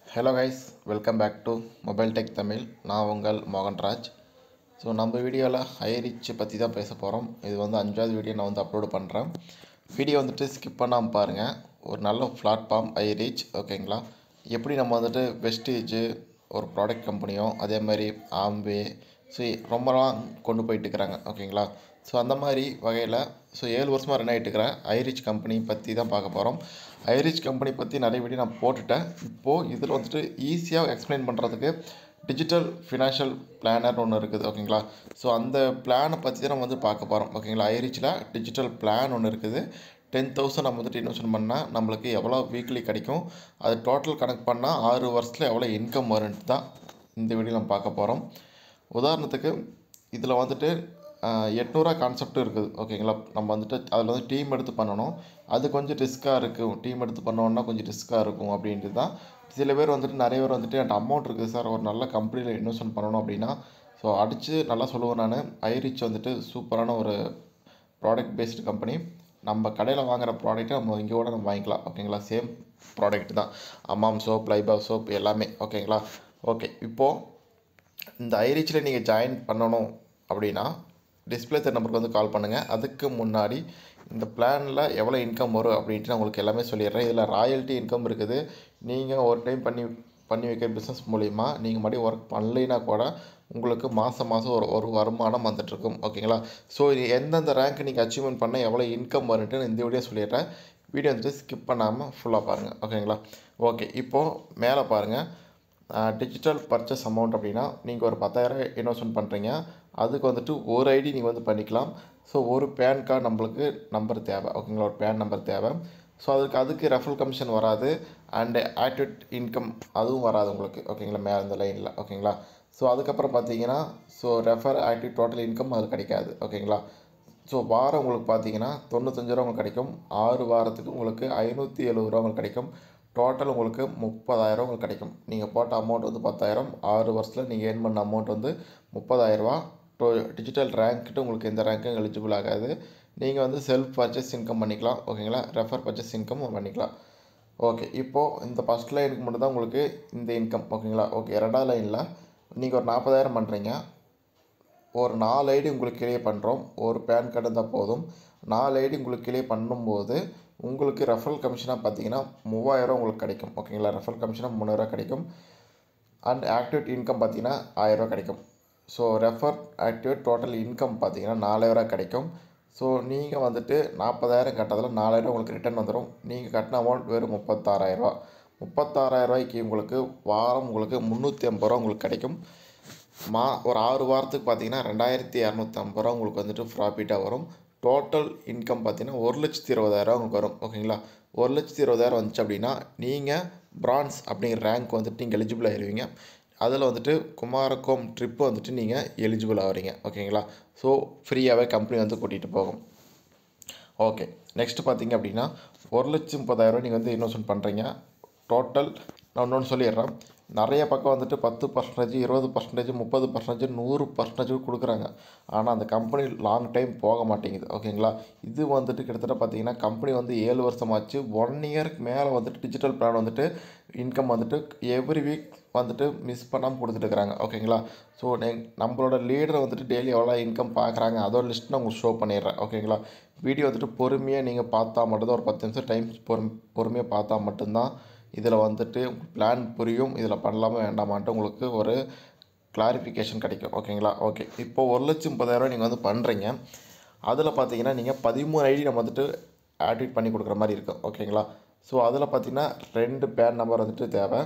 hello guys welcome back to mobile tech Tamil நான் உங்கள் Mohanraj so நம்ம வீடியோவில் ஹை ரிச் பற்றி தான் பேச போகிறோம் இது வந்து அஞ்சாவது வீடியோ நான் வந்து அப்லோடு பண்ணுறேன் வீடியோ வந்துட்டு ஸ்கிப் பண்ணாமல் பாருங்கள் ஒரு நல்ல பிளாட்ஃபார்ம் ஹை ரீச் ஓகேங்களா எப்படி நம்ம வந்துட்டு வெஸ்டேஜு ஒரு ப்ராடக்ட் கம்பெனியோ அதே மாதிரி ஆம்பே ஸோ ரொம்ப நாள் கொண்டு போயிட்டு இருக்கிறாங்க ஓகேங்களா ஸோ அந்த மாதிரி வகையில் ஸோ ஏழு வருஷமாக ரன் ஆகிட்டு இருக்கிற ஐரிச் கம்பெனி பற்றி தான் பார்க்க போகிறோம் ஐரிச் கம்பெனி பற்றி நிறைய வீடியோ நான் போட்டுட்டேன் இப்போது இதில் வந்துட்டு ஈஸியாக எக்ஸ்பிளைன் பண்ணுறதுக்கு டிஜிட்டல் ஃபினான்ஷியல் பிளானர் ஒன்று இருக்குது ஓகேங்களா ஸோ அந்த பிளானை பற்றி தான் நம்ம வந்து பார்க்க போகிறோம் ஓகேங்களா ஐரிச்சில் டிஜிட்டல் பிளான் ஒன்று இருக்குது டென் தௌசண்ட் நம்ம வந்துட்டு இன்வெஸ்ட் பண்ணால் நம்மளுக்கு எவ்வளோ வீக்லி கிடைக்கும் அது டோட்டல் கனெக்ட் பண்ணால் ஆறு வருஷத்தில் எவ்வளோ இன்கம் வரும்ன்ட்டு தான் இந்த வீடியோ நம்ம பார்க்க போகிறோம் உதாரணத்துக்கு இதில் வந்துட்டு எட்நூறுவா கான்செப்ட் இருக்குது ஓகேங்களா நம்ம வந்துட்டு அதில் வந்து டீம் எடுத்து பண்ணணும் அது கொஞ்சம் ரிஸ்க்காக இருக்கும் டீம் எடுத்து பண்ணோன்னா கொஞ்சம் ரிஸ்க்காக இருக்கும் அப்படின்ட்டு தான் சில பேர் வந்துட்டு நிறைய பேர் வந்துட்டு என்கிட்ட அமௌண்ட் இருக்குது சார் ஒரு நல்ல கம்பெனியில் இன்வெஸ்ட்மெண்ட் பண்ணணும் அப்படின்னா ஸோ அடித்து நல்லா சொல்லுவேன் நான் ஐரிச் வந்துட்டு சூப்பரான ஒரு ப்ராடக்ட் பேஸ்டு கம்பெனி நம்ம கடையில் வாங்குகிற ப்ராடக்ட்டை நம்ம இங்கே கூட நம்ம வாங்கிக்கலாம் ஓகேங்களா சேம் ப்ராடக்ட் தான் அம்மாம் சோப் லைபா சோப் எல்லாமே ஓகேங்களா ஓகே இப்போது இந்த ஐரிச்சில் நீங்கள் ஜாயின் பண்ணணும் அப்படின்னா டிஸ்பிளே தெர் நம்பருக்கு வந்து கால் பண்ணுங்கள் அதுக்கு முன்னாடி இந்த பிளானில் எவ்வளோ இன்கம் வரும் அப்படின்ட்டு நான் உங்களுக்கு எல்லாமே சொல்லிடுறேன் இதில் ராயல்ட்டி இன்கம் இருக்குது நீங்கள் ஒரு டைம் பண்ணி பண்ணி வைக்கிற பிஸ்னஸ் மூலிமா நீங்கள் மறுபடியும் ஒர்க் பண்ணலைன்னா கூட உங்களுக்கு மாதம் மாதம் ஒரு ஒரு வருமானம் வந்துட்டுருக்கும் ஓகேங்களா ஸோ இது எந்தெந்த ரேங்க் நீங்கள் அச்சீவ்மெண்ட் பண்ண எவ்வளோ இன்கம் வரும்ட்டு நான் இந்த வீடியோ சொல்லிடுறேன் வீடியோ வந்துட்டு ஸ்கிப் பண்ணாமல் ஃபுல்லாக பாருங்கள் ஓகேங்களா ஓகே இப்போது மேலே பாருங்கள் டிஜிட்டல் பர்ச்சேஸ் அமௌண்ட் அப்படின்னா நீங்கள் ஒரு பத்தாயிரம் இன்வெஸ்ட்மெண்ட் பண்ணுறீங்க அதுக்கு வந்துட்டு ஒரு ஐடி நீங்கள் வந்து பண்ணிக்கலாம் ஸோ ஒரு பேன் கார்டு நம்மளுக்கு நம்பர் தேவை ஓகேங்களா ஒரு பேன் நம்பர் தேவை ஸோ அதுக்கு அதுக்கு ரெஃபரல் கமிஷன் வராது அண்டு ஆக்டிவ் இன்கம் அதுவும் வராது உங்களுக்கு ஓகேங்களா மேலே இந்த லைனில் ஓகேங்களா ஸோ அதுக்கப்புறம் பார்த்தீங்கன்னா so refer active total income அது கிடைக்காது ஓகேங்களா ஸோ வாரம் உங்களுக்கு பார்த்தீங்கன்னா தொண்ணூத்தஞ்சு ரூபா உங்களுக்கு கிடைக்கும் ஆறு வாரத்துக்கு உங்களுக்கு ஐநூற்றி எழுபது ரூபா உங்களுக்கு கிடைக்கும் டோட்டல் உங்களுக்கு முப்பதாயிரம் உங்களுக்கு கிடைக்கும் நீங்கள் போட்ட அமௌண்ட் வந்து பத்தாயிரம் ஆறு வருஷத்தில் நீங்கள் ஏர்ன் பண்ண அமௌண்ட் வந்து முப்பதாயிரரூபா டோ டிஜிட்டல் ரேங்க்கிட்ட உங்களுக்கு எந்த ரேங்க்கும் எலிஜிபிள் ஆகாது நீங்கள் வந்து செல்ஃப் பர்ச்சேஸ் இன்கம் பண்ணிக்கலாம் ஓகேங்களா ரெஃபர் பர்ச்சேஸ் இன்கம் பண்ணிக்கலாம் ஓகே இப்போது இந்த ஃபஸ்ட் லைனுக்கு மட்டும் தான் உங்களுக்கு இந்த இன்கம் ஓகேங்களா ஓகே ரெண்டாவது லைனில் நீங்கள் ஒரு நாற்பதாயிரம் பண்ணுறீங்க ஒரு நாலு ஐடி உங்களுக்கு கிளியர் பண்ணுறோம் ஒரு பேன் கார்டு இருந்தால் போதும் நாலு ஐடி உங்களுக்கு கிளியர் பண்ணும்போது உங்களுக்கு ரெஃபரல் கமிஷனாக பார்த்தீங்கன்னா மூவாயிரம் உங்களுக்கு கிடைக்கும் ஓகேங்களா ரெஃபரல் கமிஷனாக மூணாயிரரூவா கிடைக்கும் அண்ட் ஆக்டிவேட் இன்கம் பார்த்தீங்கன்னா ஆயிரரூவா கிடைக்கும் so refer activate total income பார்த்தீங்கன்னா நாலாயிரரூவா கிடைக்கும் ஸோ நீங்கள் வந்துட்டு நாற்பதாயிரம் கட்டதில் நாலாயிரம் உங்களுக்கு ரிட்டர்ன் வந்துடும் நீங்கள் கட்டின அமௌண்ட் வெறும் முப்பத்தாறாயிரரூவா முப்பத்தாறாயிரரூவாய்க்கு உங்களுக்கு வாரம் உங்களுக்கு முந்நூற்றி ஐம்பது ரூபா உங்களுக்கு கிடைக்கும் மா ஒரு ஆறு வாரத்துக்கு பார்த்தீங்கன்னா ரெண்டாயிரத்தி இரநூத்தம்பது ரூபா உங்களுக்கு வந்துட்டு ப்ராஃபிட்டாக வரும் டோட்டல் இன்கம் பார்த்தீங்கன்னா ஒரு லட்சத்தி இருபதாயிரம் உங்களுக்கு வரும் ஓகேங்களா ஒரு லட்சத்தி இருபதாயிரம் வந்துச்சு அப்படின்னா நீங்கள் பிரான்ஸ் அப்படிங்கிற ரேங்க் வந்துட்டு நீங்கள் எலிஜிபிள் ஆகிடுவீங்க அதில் வந்துட்டு குமாரகோம் ட்ரிப்பு வந்துட்டு நீங்கள் எலிஜிபிள் ஆகிறீங்க ஓகேங்களா ஸோ ஃப்ரீயாகவே கம்பெனி வந்து கூட்டிகிட்டு போகும் ஓகே நெக்ஸ்ட்டு பார்த்தீங்க அப்படின்னா ஒரு லட்சம் முப்பதாயிரம் நீங்கள் வந்து இன்வெஸ்ட்மெண்ட் பண்ணுறீங்க டோட்டல் நான் இன்னொன்று சொல்லிடுறேன் நிறைய பக்கம் வந்துட்டு பத்து பர்சன்டேஜ் இருபது பர்சன்டேஜ் முப்பது பர்சன்டேஜ் நூறு பர்சன்டேஜ் கொடுக்குறாங்க ஆனால் அந்த கம்பெனி லாங் டைம் போக மாட்டேங்குது ஓகேங்களா இது வந்துட்டு கிட்டத்தட்ட பார்த்தீங்கன்னா கம்பெனி வந்து ஏழு வருஷமாச்சு ஒன் இயருக்கு மேலே வந்துட்டு டிஜிட்டல் பிளான் வந்துட்டு இன்கம் வந்துட்டு எவ்ரி வீக் வந்துட்டு மிஸ் பண்ணாமல் கொடுத்துட்டு இருக்கிறாங்க ஓகேங்களா ஸோ நம்மளோட லீடர் வந்துட்டு டெய்லி எவ்வளோ இன்கம் பார்க்குறாங்க அதோட லிஸ்ட் நான் உங்களுக்கு ஷோ பண்ணிடுறேன் ஓகேங்களா வீடியோ வந்துட்டு பொறுமையாக நீங்கள் பார்த்தா மட்டும்தான் ஒரு பத்து நிமிஷம் டைம் பொறும் பொறுமையாக பார்த்தா மட்டும்தான் இதில் வந்துட்டு பிளான் புரியும் இதில் பண்ணலாமா வேண்டாமான்ட்டு உங்களுக்கு ஒரு கிளாரிஃபிகேஷன் கிடைக்கும் ஓகேங்களா ஓகே இப்போது ஒரு லட்சம் முப்பதாயிரம் நீங்கள் வந்து பண்ணுறீங்க அதில் பார்த்தீங்கன்னா நீங்கள் பதிமூணு ஐடி நம்ம வந்துட்டு ஆக்டிவேட் பண்ணி கொடுக்குற மாதிரி இருக்கும் ஓகேங்களா ஸோ அதில் பார்த்தீங்கன்னா ரெண்டு பேன் நம்பர் வந்துட்டு தேவை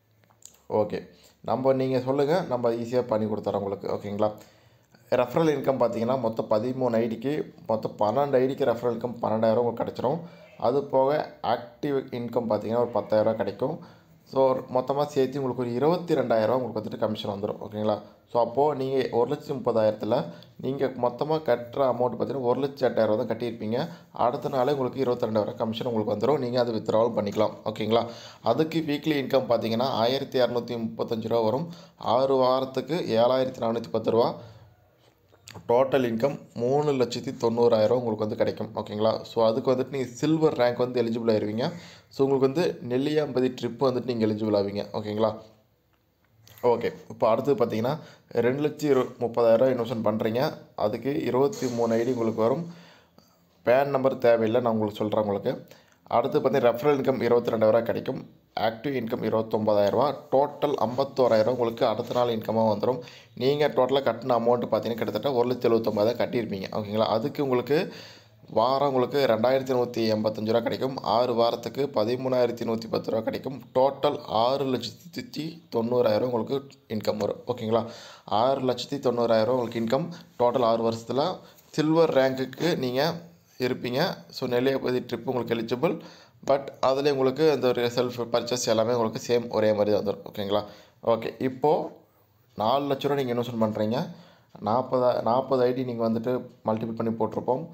ஓகே நம்ம நீங்கள் சொல்லுங்கள் நம்ம ஈஸியாக பண்ணி கொடுத்துறோம் உங்களுக்கு ஓகேங்களா ரெஃபரல் இன்கம் பார்த்தீங்கன்னா மொத்தம் பதிமூணு ஐடிக்கு மொத்தம் பன்னெண்டு ஐடிக்கு ரெஃபரல் இன்கம் பன்னெண்டாயிரம் உங்களுக்கு கிடச்சிரும் அது போக ஆக்டிவ் இன்கம் பார்த்தீங்கன்னா ஒரு பத்தாயிரரூவா கிடைக்கும் ஸோ மொத்தமாக சேர்த்து உங்களுக்கு ஒரு இருபத்தி ரெண்டாயிரரூவா உங்களுக்கு வந்துட்டு கமிஷன் வந்துடும் ஓகேங்களா ஸோ அப்போது நீங்கள் ஒரு லட்சம் முப்பதாயிரத்தில் நீங்கள் மொத்தமாக கட்டுற அமௌண்ட் பார்த்தீங்கன்னா ஒரு லட்சம் எட்டாயிரம் தான் கட்டியிருப்பீங்க அடுத்த நாளே உங்களுக்கு இருபத்தி ரெண்டாயிரம் கமிஷன் உங்களுக்கு வந்துடும் நீங்கள் அதை வித்ட்ராவல் பண்ணிக்கலாம் ஓகேங்களா அதுக்கு வீக்லி இன்கம் பார்த்தீங்கன்னா ஆயிரத்தி இரநூத்தி முப்பத்தஞ்சு ரூபா வரும் ஆறு வாரத்துக்கு ஏழாயிரத்தி நானூற்றி பத்து ரூபா டோட்டல் இன்கம் மூணு லட்சத்தி தொண்ணூறாயிரம் உங்களுக்கு வந்து கிடைக்கும் ஓகேங்களா ஸோ அதுக்கு வந்துட்டு நீங்கள் சில்வர் ரேங்க் வந்து எலிஜிபிள் ஆயிருவீங்க ஸோ உங்களுக்கு வந்து நெல்லியாம்பதி ட்ரிப் வந்துட்டு நீங்கள் எலிஜிபிள் ஆவீங்க ஓகேங்களா ஓகே இப்போ அடுத்தது பார்த்தீங்கன்னா ரெண்டு லட்சம் இரு முப்பதாயிரம் இன்வெஸ்ட்மெண்ட் பண்ணுறீங்க அதுக்கு இருபத்தி மூணு ஐடி உங்களுக்கு வரும் பேன் நம்பர் தேவையில்லை நான் உங்களுக்கு சொல்கிறேன் உங்களுக்கு அடுத்து பார்த்தீங்கன்னா ரெஃபரல் இன்கம் இருபத்தி ரெண்டாயிரம் கிடைக்கும் ஆக்டிவ் இன்கம் இருபத்தொம்பதாயிரரூவா டோட்டல் ஐம்பத்தோராயிரம் உங்களுக்கு அடுத்த நாள் இன்கமாக வந்துடும் நீங்கள் டோட்டலாக கட்டின அமௌண்ட் பார்த்தீங்கன்னா கிட்டத்தட்ட ஒரு லட்சத்தி எழுபத்தொம்பதாயிரம் கட்டியிருப்பீங்க ஓகேங்களா அதுக்கு உங்களுக்கு வாரம் உங்களுக்கு ரெண்டாயிரத்தி நூற்றி எண்பத்தஞ்சு ரூபா கிடைக்கும் ஆறு வாரத்துக்கு பதிமூணாயிரத்தி நூற்றி பத்து ரூபா கிடைக்கும் டோட்டல் ஆறு லட்சத்தி தொண்ணூறாயிரம் உங்களுக்கு இன்கம் வரும் ஓகேங்களா ஆறு லட்சத்தி தொண்ணூறாயிரம் உங்களுக்கு இன்கம் டோட்டல் ஆறு வருஷத்தில் சில்வர் ரேங்க்குக்கு நீங்கள் இருப்பீங்க ஸோ நெல்லியப்பதி ட்ரிப் உங்களுக்கு எலிஜிபிள் பட் அதில் உங்களுக்கு இந்த ஒரு செல்ஃப் பர்ச்சேஸ் எல்லாமே உங்களுக்கு சேம் ஒரே மாதிரி தான் வந்துடும் ஓகேங்களா ஓகே இப்போது நாலு லட்ச ரூபா நீங்கள் இன்வெஸ்ட்மெண்ட் பண்ணுறீங்க நாற்பதா நாற்பது ஐடி நீங்கள் வந்துட்டு மல்டிபிள் பண்ணி போட்டிருப்போம்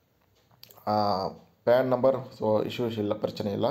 பேன் நம்பர் ஸோ இஷ்யூஸ் இல்லை பிரச்சனை இல்லை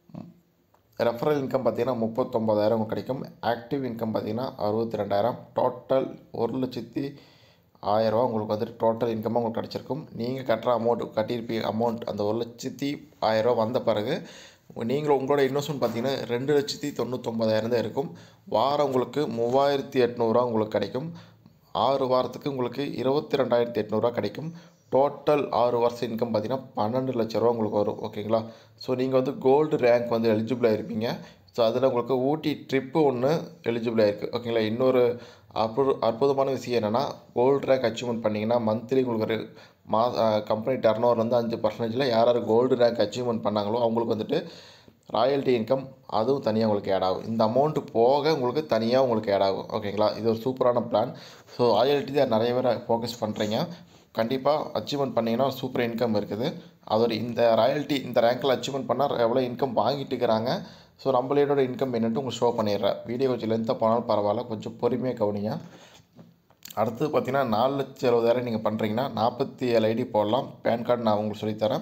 ரெஃபரல் இன்கம் பார்த்தீங்கன்னா முப்பத்தொம்பதாயிரம் கிடைக்கும் ஆக்டிவ் இன்கம் பார்த்தீங்கன்னா அறுபத்தி ரெண்டாயிரம் டோட்டல் ஒரு லட்சத்தி ஆயிரரூவா உங்களுக்கு வந்துட்டு டோட்டல் இன்கமாக உங்களுக்கு கிடச்சிருக்கும் நீங்கள் கட்டுற அமௌண்ட் கட்டியிருப்பீங்க அமௌண்ட் அந்த ஒரு லட்சத்தி ஆயிரரூவா வந்த பிறகு நீங்கள் உங்களோட இன்வெஸ்ட்மெண்ட் பார்த்தீங்கன்னா ரெண்டு லட்சத்தி தொண்ணூத்தொம்பதாயிரம் தான் இருக்கும் வாரம் உங்களுக்கு மூவாயிரத்தி எட்நூறுரூவா உங்களுக்கு கிடைக்கும் ஆறு வாரத்துக்கு உங்களுக்கு இருபத்தி ரெண்டாயிரத்தி எட்நூறுரூவா கிடைக்கும் டோட்டல் ஆறு வருஷம் இன்கம் பார்த்தீங்கன்னா பன்னெண்டு லட்ச ரூபா உங்களுக்கு வரும் ஓகேங்களா ஸோ நீங்கள் வந்து கோல்டு ரேங்க் வந்து எலிஜிபிளாக இருப்பீங்க ஸோ அதில் உங்களுக்கு ஊட்டி ட்ரிப்பு ஒன்று எலிஜிபிளாக இருக்குது ஓகேங்களா இன்னொரு அற்புத அற்புதமான விஷயம் என்னென்னா கோல்டு ரேங்க் அச்சீவ்மெண்ட் பண்ணிங்கன்னா மந்த்லி உங்களுக்கு ஒரு மா கம்பெனி டர்ன் ஓவர் வந்து அஞ்சு பர்சன்டேஜில் யார் யார் கோல்டு ரேங்க் அச்சீவ்மெண்ட் பண்ணாங்களோ அவங்களுக்கு வந்துட்டு ராயல்ட்டி இன்கம் அதுவும் தனியாக உங்களுக்கு ஆட் ஆகும் இந்த அமௌண்ட்டு போக உங்களுக்கு தனியாக உங்களுக்கு ஆட் ஆகும் ஓகேங்களா இது ஒரு சூப்பரான பிளான் ஸோ ராயல்ட்டி தான் நிறைய பேர் ஃபோக்கஸ் பண்ணுறீங்க கண்டிப்பாக அச்சீவ்மெண்ட் பண்ணிங்கன்னா சூப்பர் இன்கம் இருக்குது அதோட இந்த ராயல்ட்டி இந்த ரேங்க்கில் அச்சீவ்மெண்ட் பண்ணால் எவ்வளோ இன்கம் வாங்கிட்டு இருக்கிறாங்க ஸோ நம்மளோட இன்கம் என்னென்னு உங்களுக்கு ஷோ பண்ணிடுறேன் வீடியோ கொஞ்சம் லென்த்தாக போனாலும் பரவாயில்ல கொஞ்சம் பொறுமையாக கவனிங்க அடுத்து பார்த்தீங்கன்னா நாலு லட்சம் எழுபதாயிரம் நீங்கள் பண்ணுறீங்கன்னா நாற்பத்தி ஏழு ஐடி போடலாம் பேன் கார்டு நான் உங்களுக்கு சொல்லித்தரேன்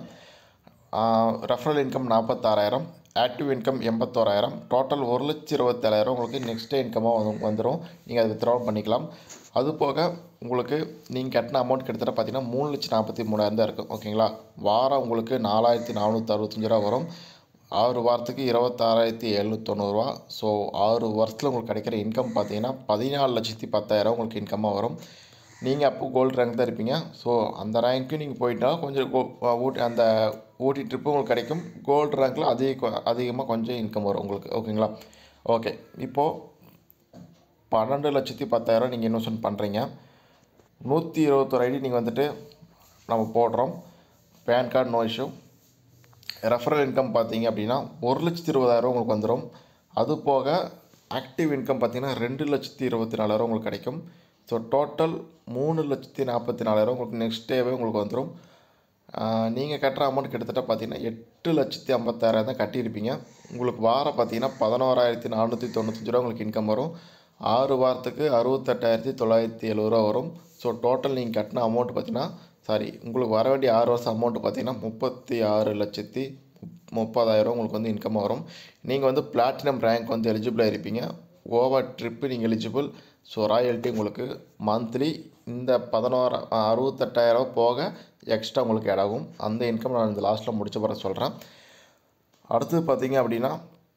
ரெஃபரல் இன்கம் நாற்பத்தாறாயிரம் ஆக்டிவ் இன்கம் எண்பத்தோராயிரம் டோட்டல் ஒரு லட்சம் இருபத்தேழாயிரம் உங்களுக்கு நெக்ஸ்ட் டே இன்கமாக வந்து வந்துடும் நீங்கள் அதை வித்ட்ரா பண்ணிக்கலாம் அது போக உங்களுக்கு நீங்கள் கட்டின அமௌண்ட் கிட்டத்தட்ட பார்த்தீங்கன்னா மூணு லட்சம் நாற்பத்தி மூணாயிரம் தான் இருக்கும் ஓகேங்களா வாரம் உங்களுக்கு நாலாயிரத்தி நானூற்றி அறுபத்தஞ்சு ரூபா வரும் ஆறு வாரத்துக்கு இருபத்தாறாயிரத்தி எழுநூத்தொண்ணூறுவா ஸோ ஆறு வருஷத்தில் உங்களுக்கு கிடைக்கிற இன்கம் பார்த்தீங்கன்னா பதினாலு லட்சத்தி பத்தாயிரம் உங்களுக்கு இன்கமாக வரும் நீங்கள் அப்போ கோல்டு ரேங்க் தான் இருப்பீங்க ஸோ அந்த ரேங்க்கு நீங்கள் போயிட்டா கொஞ்சம் கோ- ஊட்டி அந்த ஊட்டி ட்ரிப்பு உங்களுக்கு கிடைக்கும் கோல்டு ரேங்க்கில் அதிக அதிகமாக கொஞ்சம் இன்கம் வரும் உங்களுக்கு ஓகேங்களா ஓகே இப்போது பன்னெண்டு லட்சத்தி பத்தாயிரம் நீங்கள் இன்வெஸ்ட்மெண்ட் பண்ணுறீங்க நூற்றி இருபத்தொரு ஐடி நீங்கள் வந்துட்டு நம்ம போடுறோம் PAN card no issue referral income பார்த்தீங்க அப்படின்னா ஒரு லட்சத்தி இருபதாயிரம் உங்களுக்கு வந்துடும் அது போக ஆக்டிவ் இன்கம் பார்த்தீங்கன்னா ரெண்டு லட்சத்தி இருபத்தி நாலாயிரம் உங்களுக்கு கிடைக்கும் ஸோ டோட்டல் மூணு லட்சத்தி நாற்பத்தி நாலாயிரம் உங்களுக்கு நெக்ஸ்ட் டேவே உங்களுக்கு வந்துடும் நீங்கள் கட்டுற அமௌண்ட் கிட்டத்தட்ட பார்த்தீங்கன்னா எட்டு லட்சத்தி ஐம்பத்தாயிரம் தான் கட்டியிருப்பீங்க உங்களுக்கு வாரம் பார்த்தீங்கன்னா பதினோராயிரத்தி நானூற்றி தொண்ணூத்தஞ்சு ரூபா உங்களுக்கு இன்கம் வரும் ஆறு வாரத்துக்கு அறுபத்தெட்டாயிரத்தி தொள்ளாயிரத்தி எழுபது ரூபா வரும் ஸோ டோட்டல் நீங்கள் கட்டின அமௌண்ட் பார்த்தீங்கன்னா சாரி உங்களுக்கு வர வேண்டிய ஆறு வருஷம் அமௌண்ட் பார்த்தீங்கன்னா முப்பத்தி ஆறு லட்சத்தி முப்- முப்பதாயிரம் உங்களுக்கு வந்து இன்கமாக வரும் நீங்கள் வந்து பிளாட்டினம் ரேங்க் வந்து எலிஜிபிளாக இருப்பீங்க கோவா ட்ரிப்பு நீங்கள் எலிஜிபிள் ஸோ ராயல்ட்டி உங்களுக்கு மந்த்லி இந்த பதினோரா அறுபத்தெட்டாயிரம் போக எக்ஸ்ட்ரா உங்களுக்கு ஆட் ஆகும் அந்த இன்கம் நான் இந்த லாஸ்ட்டில் முடிச்ச பிறகு சொல்கிறேன் அடுத்தது பார்த்தீங்க அப்படின்னா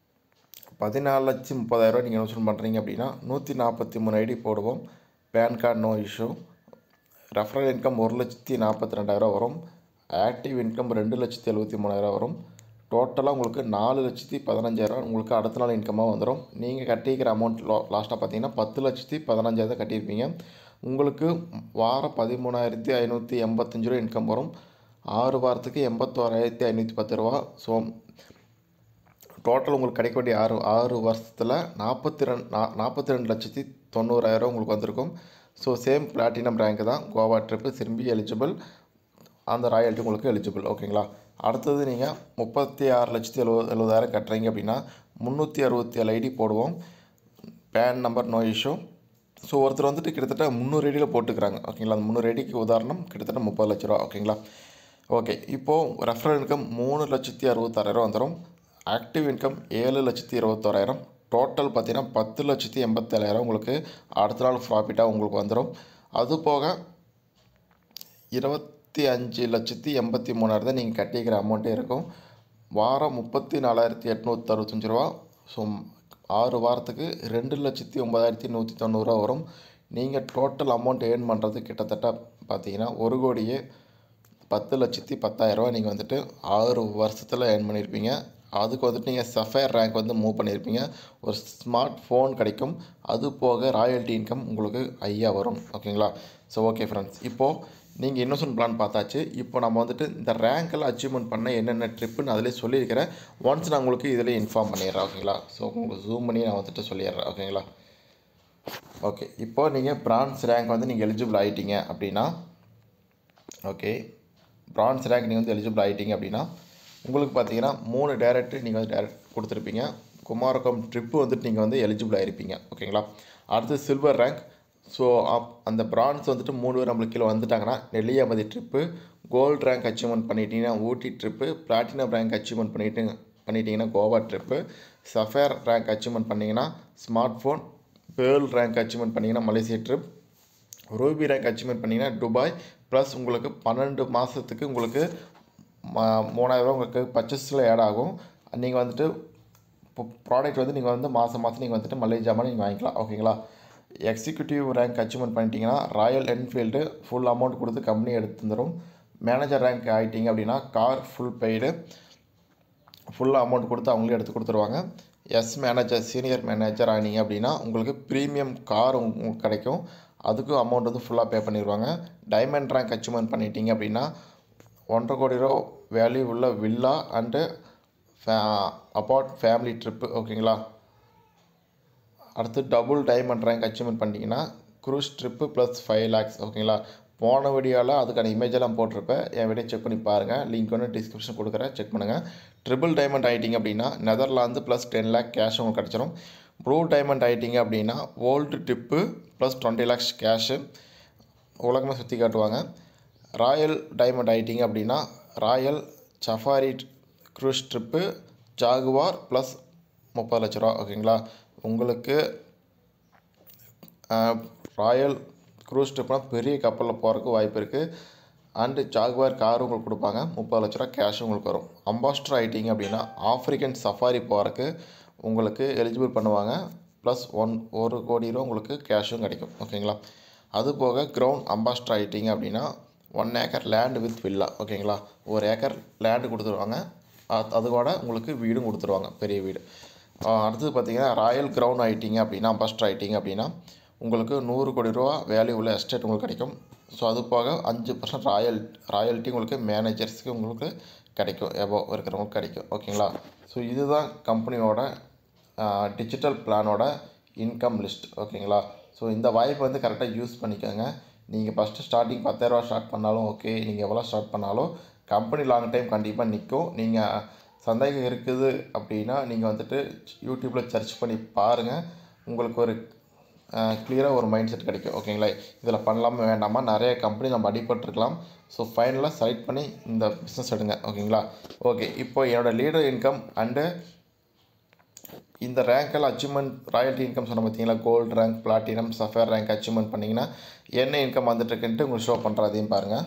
பதினாலு லட்சம் முப்பதாயிரரூவா நீங்கள் இன்வெஸ்ட்மெண்ட் பண்ணுறீங்க அப்படின்னா நூற்றி நாற்பத்தி மூணு ஐடி போடுவோம் PAN card no issue referral income ஒரு லட்சத்தி நாற்பத்தி ரெண்டாயிரம் வரும் ஆக்டிவ் இன்கம் ரெண்டு லட்சத்தி எழுபத்தி மூணாயிரம் வரும் டோட்டலாக உங்களுக்கு நாலு லட்சத்தி பதினஞ்சாயிரம் உங்களுக்கு அடுத்த நாள் இன்கமாக வந்துடும் நீங்கள் கட்டிக்கிற அமௌண்ட் லா லாஸ்ட்டாக பார்த்தீங்கன்னா பத்து லட்சத்தி பதினஞ்சாயிரம் தான் கட்டியிருப்பீங்க உங்களுக்கு வாரம் பதிமூணாயிரத்தி ஐநூற்றி எண்பத்தஞ்சு ரூபா இன்கம் வரும் ஆறு வாரத்துக்கு எண்பத்தோராயிரத்தி ஐநூற்றி பத்து ரூபா ஸோ டோட்டல் உங்களுக்கு கிடைக்க வேண்டிய ஆறு ஆறு வருஷத்தில் நாற்பத்தி ரெண்டு நா நாற்பத்தி ரெண்டு லட்சத்தி தொண்ணூறாயிரம் உங்களுக்கு வந்திருக்கும் ஸோ சேம் பிளாட்டினம் ரேங்க் தான் கோவா ட்ரிப்பு திரும்பி எலிஜிபிள் அந்த ராயல்ட்டி உங்களுக்கு எலிஜிபிள் ஓகேங்களா அடுத்தது நீங்கள் முப்பத்தி ஆறு லட்சத்தி எழுபது எழுபதாயிரம் கட்டுறீங்க அப்படின்னா முந்நூற்றி அறுபத்தி ஏழு ஐடி போடுவோம் PAN number no issue so ஒருத்தர் வந்துட்டு கிட்டத்தட்ட முந்நூறு ஐடியில் போட்டுக்கிறாங்க ஓகேங்களா அந்த முந்நூறு ஐடிக்கு உதாரணம் கிட்டத்தட்ட முப்பது லட்ச ரூபா ஓகேங்களா ஓகே இப்போது ரெஃபரல் இன்கம் மூணு லட்சத்தி அறுபத்தாறாயிரம் வந்துடும் ஆக்டிவ் இன்கம் ஏழு லட்சத்தி இருபத்தோராயிரம் டோட்டல் பார்த்தீங்கன்னா பத்து லட்சத்தி எண்பத்தேழாயிரம் உங்களுக்கு அடுத்த நாள் ப்ராஃபிட்டாக உங்களுக்கு வந்துடும் அது போக இருபத்தி அஞ்சு லட்சத்தி எண்பத்தி மூணாயிரத்தை நீங்கள் கட்டிக்கிற அமௌண்ட்டே இருக்கும் வாரம் முப்பத்தி நாலாயிரத்தி எட்நூற்றி அறுபத்தஞ்சி ரூபா ஸோ ஆறு வாரத்துக்கு ரெண்டு லட்சத்தி ஒம்பதாயிரத்தி நூற்றி தொண்ணூறுரூவா வரும் நீங்கள் டோட்டல் அமௌண்ட் ஏர்ன் பண்ணுறது கிட்டத்தட்ட பார்த்தீங்கன்னா ஒரு கோடியே பத்து லட்சத்தி பத்தாயிரரூவா நீங்கள் வந்துட்டு ஆறு வருஷத்தில் ஏர்ன் பண்ணியிருப்பீங்க அதுக்கு வந்துட்டு நீங்கள் சஃபயர் ரேங்க் வந்து மூவ் பண்ணியிருப்பீங்க ஒரு ஸ்மார்ட் ஃபோன் கிடைக்கும் அது போக ராயல்ட்டி இன்கம் உங்களுக்கு ஐயா வரும் ஓகேங்களா ஸோ ஓகே ஃப்ரெண்ட்ஸ் இப்போது நீங்கள் இன்வெஸ்ட்மெண்ட் பிளான் பார்த்தாச்சு இப்போ நம்ம வந்துட்டு இந்த ரேங்கெல்லாம் அச்சீவ்மெண்ட் பண்ண என்னென்ன ட்ரிப்புன்னு அதிலே சொல்லியிருக்கிறேன் ஒன்ஸ் நான் உங்களுக்கு இதில் இன்ஃபார்ம் பண்ணிடுறேன் ஓகேங்களா ஸோ உங்களுக்கு ஜூம் பண்ணி நான் வந்துட்டு சொல்லிடுறேன் ஓகேங்களா ஓகே இப்போது நீங்கள் பிரான்ஸ் ரேங்க் வந்து நீங்கள் எலிஜிபிள் ஆகிட்டீங்க அப்படின்னா ஓகே பிரான்ஸ் ரேங்க் நீங்கள் வந்து எலிஜிபிள் ஆகிட்டீங்க அப்படின்னா உங்களுக்கு பார்த்தீங்கன்னா மூணு டேரக்ட் நீங்கள் வந்து டேரக்ட் கொடுத்துருப்பீங்க குமாரகம் ட்ரிப்பு வந்துட்டு நீங்கள் வந்து எலிஜிபிள் ஆகிருப்பீங்க ஓகேங்களா அடுத்து சில்வர் ரேங்க் ஸோ அப் அந்த பிரான்ஸ் வந்துட்டு மூணு பேர் நம்மளுக்கு கீழே வந்துட்டாங்கன்னா Nelliyampathy trip gold rank achievement பண்ணிட்டீங்கன்னா Ooty trip platinum rank achievement பண்ணிட்டு பண்ணிட்டீங்கன்னா Goa trip sapphire rank achievement பண்ணிங்கன்னா smart phone pearl rank achievement பண்ணிங்கன்னா Malaysia trip ruby rank achievement பண்ணிங்கன்னா துபாய் ப்ளஸ் உங்களுக்கு பன்னெண்டு மாதத்துக்கு உங்களுக்கு மூணாயிரரூவா உங்களுக்கு பர்ச்சேஸில் ஆட் ஆகும் நீங்கள் வந்துட்டு இப்போ ப்ராடக்ட் வந்து நீங்கள் வந்து மாதம் மாதம் நீங்கள் வந்துட்டு மலேசியாமல் நீங்கள் வாங்கிக்கலாம் ஓகேங்களா எக்ஸிக்யூட்டிவ் ரேங்க் அச்சீவ்மெண்ட் பண்ணிட்டீங்கன்னா ராயல் என்ஃபீல்டு ஃபுல் அமௌண்ட் கொடுத்து கம்பெனி எடுத்து தந்துடும் மேனேஜர் ரேங்க் ஆகிட்டீங்க அப்படின்னா கார் ஃபுல் பெய்டு ஃபுல்லாக அமௌண்ட் கொடுத்து அவங்களே எடுத்து கொடுத்துருவாங்க எஸ் மேனேஜர் சீனியர் மேனேஜர் ஆனீங்க அப்படின்னா உங்களுக்கு ப்ரீமியம் கார் உங்களுக்கு கிடைக்கும் அதுக்கும் அமௌண்ட் வந்து ஃபுல்லாக பே பண்ணிடுவாங்க டைமண்ட் ரேங்க் அச்சீவ்மெண்ட் பண்ணிட்டீங்க அப்படின்னா ஒன்றரை கோடி ரூபா வேல்யூ உள்ள வில்லா அண்டு ஃபே அபார்ட் ஃபேமிலி ட்ரிப்பு ஓகேங்களா அடுத்து டபுள் டைமண்ட் ரேங்க் அச்சீவ்மெண்ட் பண்ணிட்டீங்கன்னா cruise trip plus five lakhs ஓகேங்களா போன வீடியோவில் அதுக்கான இமேஜ் எல்லாம் போட்டிருப்பேன் என் வீடியோ செக் பண்ணி பாருங்கள் லிங்க் வந்து டிஸ்கிரிப்ஷன் கொடுக்குறேன் செக் பண்ணுங்கள் ட்ரிபிள் டைமண்ட் ஆகிட்டிங்க அப்படின்னா Netherlands plus ten lakh cash உங்களுக்கு கிடச்சிரும் ப்ளூ டைமண்ட் ஆகிட்டிங்க அப்படின்னா world trip plus twenty lakhs cash உலகமாக சுற்றி காட்டுவாங்க ராயல் டைமண்ட் ஆகிட்டிங்க அப்படின்னா royal safari cruise trip jaguar plus முப்பது லட்ச ரூபா ஓகேங்களா உங்களுக்கு ராயல் க்ரூஸ் ட்ரிப்னால் பெரிய கப்பலில் போகிறதுக்கு வாய்ப்பு இருக்குது அண்டு ஜாகுவார் கார் உங்களுக்கு கொடுப்பாங்க முப்பது லட்ச ரூபா கேஷ் உங்களுக்கு வரும் அம்பாஸ்டர் ஆகிட்டிங்க அப்படின்னா ஆஃப்ரிக்கன் சஃபாரி போகிறதுக்கு உங்களுக்கு எலிஜிபிள் பண்ணுவாங்க ப்ளஸ் ஒன் ஒரு கோடி ரூபா உங்களுக்கு கேஷும் கிடைக்கும் ஓகேங்களா அது போக கிரவுண்ட் அம்பாஸ்டர் ஆகிட்டிங்க அப்படின்னா one acre land with villa ஓகேங்களா ஒரு ஏக்கர் லேண்டு கொடுத்துருவாங்க அது அது கூட உங்களுக்கு வீடும் கொடுத்துருவாங்க பெரிய வீடு அடுத்தது பார்த்தீங்கன்னா ராயல் கிரவுண்ட் ஆகிட்டிங்க அப்படின்னா அம்பாஸ்டர் ஆகிட்டிங்க அப்படின்னா உங்களுக்கு நூறு கோடி ரூபா வேல்யூ உள்ள எஸ்டேட் உங்களுக்கு கிடைக்கும் ஸோ அது போக அஞ்சு பர்சன்ட் ராயல் ராயல்ட்டி உங்களுக்கு மேனேஜர்ஸ்க்கு உங்களுக்கு கிடைக்கும் எபோ இருக்கிறவங்களுக்கு கிடைக்கும் ஓகேங்களா ஸோ இதுதான் கம்பெனியோட டிஜிட்டல் பிளானோட இன்கம் லிஸ்ட் ஓகேங்களா ஸோ இந்த வாய்ப்பை வந்து கரெக்டாக யூஸ் பண்ணிக்கோங்க நீங்கள் ஃபஸ்ட்டு ஸ்டார்டிங் பத்தாயிரரூவா ஸ்டார்ட் பண்ணாலும் ஓகே நீங்கள் எவ்வளோ ஸ்டார்ட் பண்ணாலும் கம்பெனி லாங் டைம் கண்டிப்பாக நிற்கும் நீங்கள் சந்தேகம் இருக்குது அப்படின்னா நீங்கள் வந்துட்டு யூடியூப்பில் சர்ச் பண்ணி பாருங்கள் உங்களுக்கு ஒரு கிளியராக ஒரு மைண்ட் செட் கிடைக்கும் ஓகேங்களா இதில் பண்ணலாமா வேண்டாமா நிறைய கம்பெனி நம்ம அடிபட்டிருக்கலாம் ஸோ ஃபைனலாக செலக்ட் பண்ணி இந்த பிஸ்னஸ் எடுங்க ஓகேங்களா ஓகே இப்போ என்னோடய லீடர் இன்கம் அண்டு இந்த ரேங்கெல்லாம் அச்சீவ்மெண்ட் ராயல்ட்டி இன்கம் சொன்ன பார்த்தீங்களா gold rank platinum sapphire rank achievement பண்ணிங்கன்னா என்ன இன்கம் வந்துட்டுருக்குன்ட்டு உங்களுக்கு ஷோ பண்ணுறேன் அதையும் பாருங்கள்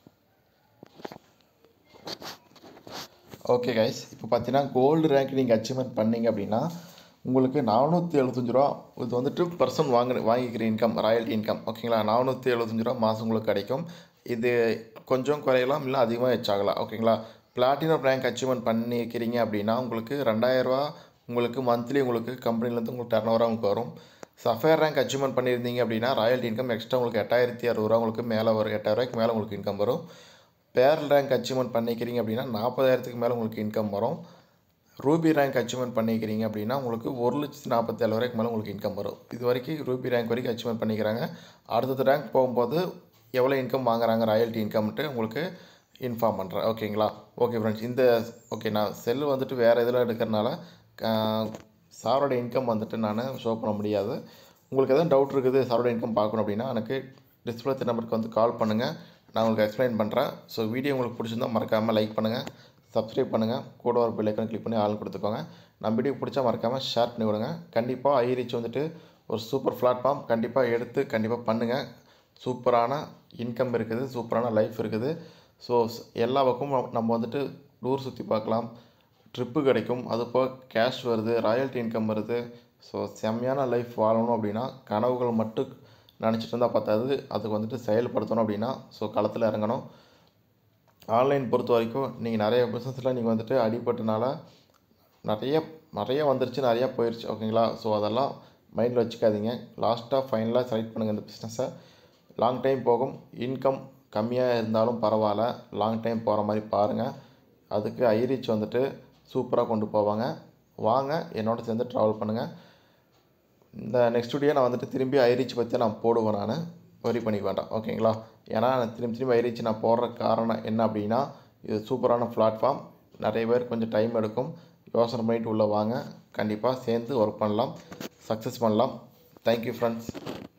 ஓகே கைஸ் இப்போ பார்த்தீங்கன்னா கோல்டு ரேங்க் நீங்கள் அச்சீவ்மெண்ட் பண்ணீங்க அப்படின்னா உங்களுக்கு நானூற்றி எழுபத்தஞ்சு ரூபா இது வந்துட்டு பர்சன் வாங்க வாங்கிக்கிற இன்கம் ராயல்ட்டி இன்கம் ஓகேங்களா நானூற்றி எழுபத்தஞ்சு ரூபா மாதம் உங்களுக்கு கிடைக்கும் இது கொஞ்சம் குறையலாம் இல்லை அதிகமாக வச்சாகலாம் ஓகேங்களா பிளாட்டினம் ரேங்க் அச்சீவ்மெண்ட் பண்ணிக்கிறீங்க அப்படின்னா உங்களுக்கு ரெண்டாயிரரூவா உங்களுக்கு மந்த்லி உங்களுக்கு கம்பெனிலேருந்து உங்களுக்கு டர்ன் ஓவராக உங்களுக்கு வரும் சஃபேர் ரேங்க் அச்சீவ்மெண்ட் பண்ணியிருந்தீங்க அப்படின்னா ராயல்ட்டி இன்கம் எக்ஸ்ட்ரா உங்களுக்கு எட்டாயிரத்தி அறுபது உங்களுக்கு மேலே வரும் எட்டாயிரரூவாய்க்கு மேலே உங்களுக்கு இன்கம் வரும் பேரல் ரேங்க் அச்சீவ்மெண்ட் பண்ணிக்கிறீங்க அப்படின்னா நாற்பதாயிரத்துக்கு மேலே உங்களுக்கு இன்கம் வரும் ரூபி ரேங்க் அச்சீவ்மெண்ட் பண்ணிக்கிறீங்க அப்படின்னா உங்களுக்கு ஒரு லட்சத்து நாற்பத்தேழு வரைக்கும் மேலே உங்களுக்கு இன்கம் வரும் இது வரைக்கும் ரூபி ரேங்க் வரைக்கும் அச்சீவ்மெண்ட் பண்ணிக்கிறாங்க அடுத்தது ரேங்க் போகும்போது எவ்வளோ இன்கம் வாங்குறாங்க ராயல்ட்டி இன்கம்ட்டு உங்களுக்கு இன்ஃபார்ம் பண்ணுறேன் ஓகேங்களா ஓகே ஃப்ரெண்ட்ஸ் இந்த ஓகே நான் செல் வந்துட்டு வேறு இதில் எடுக்கிறனால சாரோட இன்கம் வந்துட்டு நான் ஷோ பண்ண முடியாது உங்களுக்கு எதாவது டவுட் இருக்குது சாரோட இன்கம் பார்க்கணும் அப்படின்னா எனக்கு டிஸ்பிளே நம்பருக்கு வந்து கால் பண்ணுங்கள் நான் உங்களுக்கு எக்ஸ்பிளைன் பண்ணுறேன் ஸோ வீடியோ உங்களுக்கு பிடிச்சிருந்தா மறக்காமல் லைக் பண்ணுங்கள் சப்ஸ்கிரைப் பண்ணுங்கள் கூட ஒரு பெல் ஐக்கன் கிளிக் பண்ணி ஆள் கொடுத்துக்கோங்க நம்ம வீடியோ பிடிச்சா மறக்காமல் ஷேர் பண்ணி விடுங்க கண்டிப்பாக ஐ ரீச் வந்துட்டு ஒரு சூப்பர் பிளாட்ஃபார்ம் கண்டிப்பாக எடுத்து கண்டிப்பாக பண்ணுங்கள் சூப்பரான இன்கம் இருக்குது சூப்பரான லைஃப் இருக்குது ஸோ எல்லா பக்கமும் நம்ம வந்துட்டு டூர் சுற்றி பார்க்கலாம் ட்ரிப்பு கிடைக்கும் அது போக கேஷ் வருது ராயல்ட்டி இன்கம் வருது ஸோ செம்மையான லைஃப் வாழணும் அப்படின்னா கனவுகள் மட்டும் நினச்சிட்டு இருந்தால் பார்த்தாது அதுக்கு வந்துட்டு செயல்படுத்தணும் அப்படின்னா ஸோ களத்தில் இறங்கணும் ஆன்லைன் பொறுத்த வரைக்கும் நீங்கள் நிறைய பிஸ்னஸில் நீங்கள் வந்துட்டு அடிபட்டனால நிறைய நிறைய வந்துருச்சு நிறையா போயிடுச்சு ஓகேங்களா ஸோ அதெல்லாம் மைண்டில் வச்சுக்காதீங்க லாஸ்ட்டாக ஃபைனலாக செலக்ட் பண்ணுங்கள் இந்த பிஸ்னஸை லாங் டைம் போகும் இன்கம் கம்மியாக இருந்தாலும் பரவாயில்ல லாங் டைம் போகிற மாதிரி பாருங்கள் அதுக்கு ஐரிச் வந்துட்டு சூப்பராக கொண்டு போவாங்க வாங்க என்னோட சேர்ந்து ட்ராவல் பண்ணுங்கள் இந்த நெக்ஸ்ட் வீடியோ நான் வந்துட்டு திரும்பி ஐரிச் பற்றி நான் போடுவேன் நான் வரி பண்ணிக்க வேண்டாம் ஓகேங்களா ஏன்னா நான் திரும்பி திரும்பி ஐரிச் நான் போடுற காரணம் என்ன அப்படின்னா இது சூப்பரான பிளாட்ஃபார்ம் நிறைய பேர் கொஞ்சம் டைம் எடுக்கும் யோசனை பண்ணிட்டு உள்ளே வாங்க கண்டிப்பாக சேர்ந்து ஒர்க் பண்ணலாம் சக்ஸஸ் பண்ணலாம் தேங்க்யூ ஃப்ரெண்ட்ஸ்